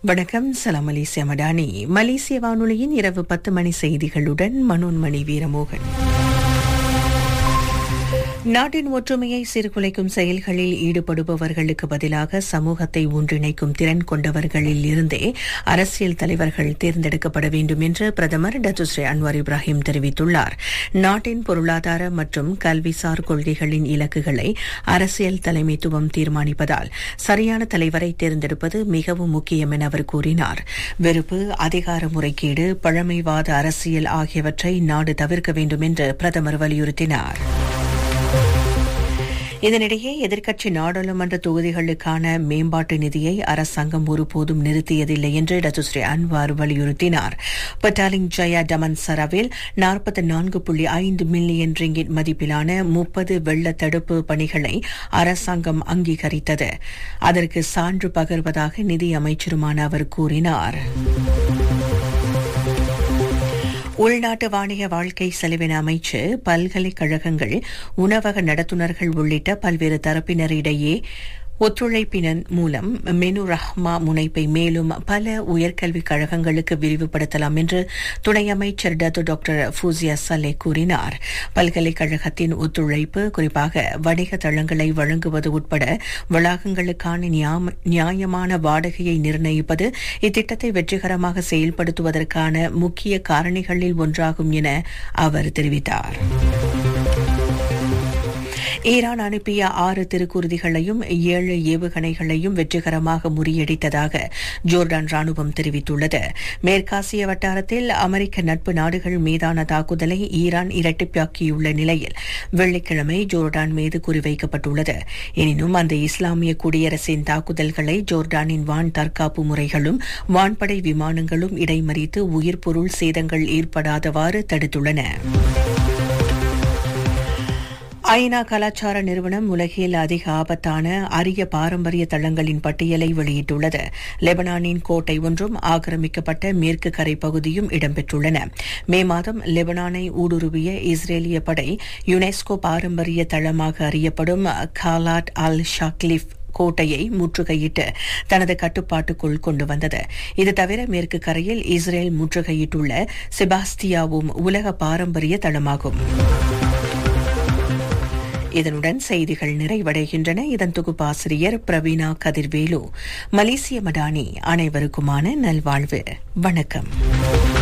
வணக்கம் சலாம் மலேசிய மடானி மலேசிய வானொலியின் இரவு பத்து மணி செய்திகளுடன் மனோன்மணி வீரமோகன் நாட்டின் ஒற்றுமையை சீர்குலைக்கும் செயல்களில் ஈடுபடுபவர்களுக்கு பதிலாக சமூகத்தை ஒன்றிணைக்கும் திறன் கொண்டவர்களில் இருந்தே அரசியல் தலைவர்கள் தேர்ந்தெடுக்கப்பட வேண்டும் என்று பிரதமர் டத்துஸ்ரீ அன்வார் இப்ராஹிம் தெரிவித்துள்ளார் நாட்டின் பொருளாதார மற்றும் கல்விசார் கொள்கைகளின் இலக்குகளை அரசியல் தலைமைத்துவம் தீர்மானிப்பதால் சரியான தலைவரை தேர்ந்தெடுப்பது மிகவும் முக்கியம் என அவர் கூறினார் வெறுப்பு அதிகார முறைகேடு பழமைவாத அரசியல் ஆகியவற்றை நாடு தவிர்க்க வேண்டும் என்று பிரதமர் வலியுறுத்தினார் இதனிடையே எதிர்க்கட்சி நாடாளுமன்ற தொகுதிகளுக்கான மேம்பாட்டு நிதியை அரசாங்கம் ஒருபோதும் நிறுத்தியதில்லை என்று டத்துஸ்ரீ அன்வார் வலியுறுத்தினார் பட்டாலிங் ஜயா டமன் சரவில் நாற்பத்தி நான்கு புள்ளி ஐந்து மில்லியன் ரிங்கிட் மதிப்பிலான முப்பது வெள்ள தடுப்பு பணிகளை அரசாங்கம் அங்கீகரித்தது அதற்கு சான்று பகர்வதாக நிதி அமைச்சருமான அவர் கூறினார் உள்நாட்டு வாணிக வாழ்க்கை செலவின அமைச்சு பல்கலைக்கழகங்கள் உணவக நடத்துனர்கள் உள்ளிட்ட பல்வேறு தரப்பினரிடையே ஒத்துழைப்பின் மூலம் மெனு ரஹ்மா முனைப்பை மேலும் பல உயர்கல்விக் கழகங்களுக்கு விரிவுபடுத்தலாம் என்று துணை அமைச்சர் டத்து டாக்டர் ஃபூசியா சலே கூறினார் பல்கலைக்கழகத்தின் ஒத்துழைப்பு குறிப்பாக வணிக தளங்களை வழங்குவது உட்பட வளாகங்களுக்கான நியாயமான வாடகையை நிர்ணயிப்பது இத்திட்டத்தை வெற்றிகரமாக செயல்படுத்துவதற்கான முக்கிய காரணிகளில் ஒன்றாகும் என அவர் தெரிவித்தார் ஈரான் அனுப்பிய ஆறு திருக்குருதிகளையும் ஏழு ஏவுகணைகளையும் வெற்றிகரமாக முறியடித்ததாக ஜோர்டான் ராணுவம் தெரிவித்துள்ளது மேற்காசிய வட்டாரத்தில் அமெரிக்க நட்பு நாடுகள் மீதான தாக்குதலை ஈரான் இரட்டிப்பாக்கியுள்ள நிலையில் வெள்ளிக்கிழமை ஜோர்டான் மீது குறிவைக்கப்பட்டுள்ளது எனினும் அந்த இஸ்லாமிய குடியரசின் தாக்குதல்களை ஜோர்டானின் வான் தற்காப்பு முறைகளும் வான்படை விமானங்களும் இடைமறித்து உயிர் பொருள் சேதங்கள் ஏற்படாதவாறு தடுத்துள்ளன ஐநா கலாச்சார நிறுவனம் உலகில் அதிக ஆபத்தான அரிய பாரம்பரிய தளங்களின் பட்டியலை வெளியிட்டுள்ளது லெபனானின் கோட்டை ஒன்றும் ஆக்கிரமிக்கப்பட்ட மேற்கு கரை பகுதியும் இடம்பெற்றுள்ளன மே மாதம் லெபனானை ஊடுருவிய இஸ்ரேலிய படை யுனெஸ்கோ பாரம்பரிய தளமாக அறியப்படும் காலாட் அல் ஷாக்லிஃப் கோட்டையை முற்றுகையிட்டு தனது கட்டுப்பாட்டுக்குள் கொண்டு வந்தது இது தவிர மேற்கு கரையில் இஸ்ரேல் முற்றுகையிட்டுள்ள செபாஸ்தியாவும் உலக பாரம்பரிய தளமாகும் இதனுடன் செய்திகள் நிறைவடைகின்றன இதன் தொகுப்பாசிரியர் பிரவீனா கதிர்வேலு மலேசிய மடானி அனைவருக்குமான நல்வாழ்வு வணக்கம்